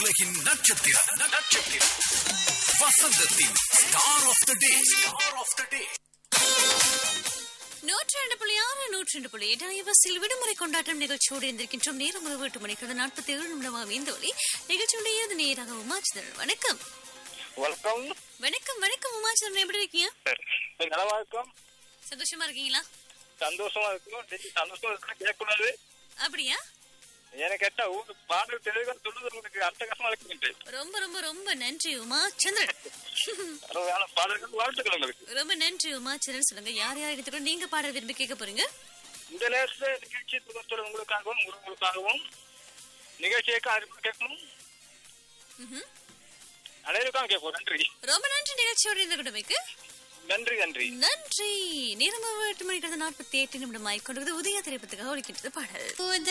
உலகின் நட்சத்திரம் நட்சத்திரம் வசந்தத்தின் star of the day star of the day நூற்றி ரெண்டு புள்ளி ஆறு நூற்றி ரெண்டு புள்ளி எட்டு ஐவசில் விடுமுறை கொண்டாட்டம் நிகழ்ச்சியோடு இருந்திருக்கின்றோம் நேரம் ஒரு எட்டு மணிக்கு நாற்பத்தி ஏழு நிமிடமாக இந்த ஒளி நிகழ்ச்சியுடைய இது நேராக உமாச்சந்திரன் வணக்கம் வணக்கம் வணக்கம் வணக்கம் உமாச்சந்திரன் எப்படி இருக்கீங்க நலமா இருக்கும் சந்தோஷமா இருக்கீங்களா சந்தோஷமா இருக்கும் சரி, சந்தோஷமா இருக்கா கேட்கக்கூடாது அப்படியா எனக்கு கேட்டா ஊருக்கு பாடல் தெளிவாக சொல்லுது உங்களுக்கு அர்த்த கஷ்டமா இருக்குன்ட்டு ரொம்ப ரொம்ப ரொம்ப நன்றி உமாச்சந்திரன் அருமையான பாடல்கள் வாழ்த்துக்கள் உங்களுக்கு ரொம்ப நன்றி உமாச்சந்திரன் சொல்லுங்க யார் யார் எடுத்துக்கணும் நீங்க பாடல் விரும்பி கேட்க போறீங்க இந்த நேரத்துல நிகழ்ச்சி துவத்துற உங்களுக்காகவும் உங்களுக்காகவும் நிகழ்ச்சியை அறிமுகம் கேட்கணும் ம்ஹும். அனைவருக்கும் கேட்போம் நன்றி ரொம்ப நன்றி நிகழ்ச்சியோடு இருந்த குடும்பக்கு நன்றி நன்றி நன்றி நேரம் எட்டு மணிக்கு நாற்பத்தி எட்டு நிமிடம் ஆய்க்கொண்டது உதய திரைப்பத்துக்காக ஒழிக்கின்றது பாடல்